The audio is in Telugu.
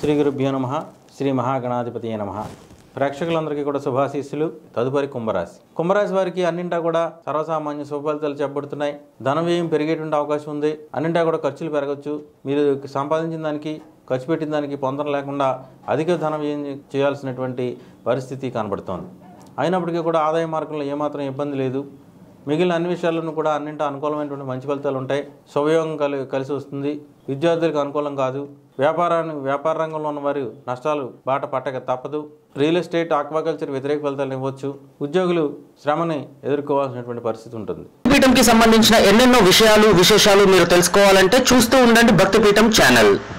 శ్రీ గురుభ్యో నమ శ్రీ మహాగణాధిపతి నమ ప్రేక్షకులందరికీ కూడా శుభాశీస్సులు తదుపరి కుంభరాశి కుంభరాశి వారికి అన్నింటా కూడా సర్వసామాన్య శుభ ఫలితాలు చెప్పబడుతున్నాయి ధన వ్యయం పెరిగేటువంటి అవకాశం ఉంది అన్నింటా కూడా ఖర్చులు పెరగచ్చు మీరు సంపాదించిన దానికి ఖర్చు పెట్టిన దానికి పొందడం లేకుండా అధిక ధన వ్యయం చేయాల్సినటువంటి పరిస్థితి కనబడుతోంది అయినప్పటికీ కూడా ఆదాయ మార్గంలో ఏమాత్రం ఇబ్బంది లేదు మిగిలిన అన్ని విషయాలను కూడా అన్నింటి అనుకూలమైనటువంటి మంచి ఫలితాలు ఉంటాయి శుభయోగం కలి కలిసి వస్తుంది విద్యార్థులకు అనుకూలం కాదు వ్యాపారాన్ని వ్యాపార రంగంలో ఉన్న వారు నష్టాలు బాట పట్టక తప్పదు రియల్ ఎస్టేట్ ఆక్వాకల్చర్ వ్యతిరేక ఫలితాలు ఇవ్వచ్చు ఉద్యోగులు శ్రమని ఎదుర్కోవాల్సినటువంటి పరిస్థితి ఉంటుంది పీఠంకి సంబంధించిన ఎన్నెన్నో విషయాలు విశేషాలు మీరు తెలుసుకోవాలంటే చూస్తూ ఉండండి భక్తిపీఠం ఛానల్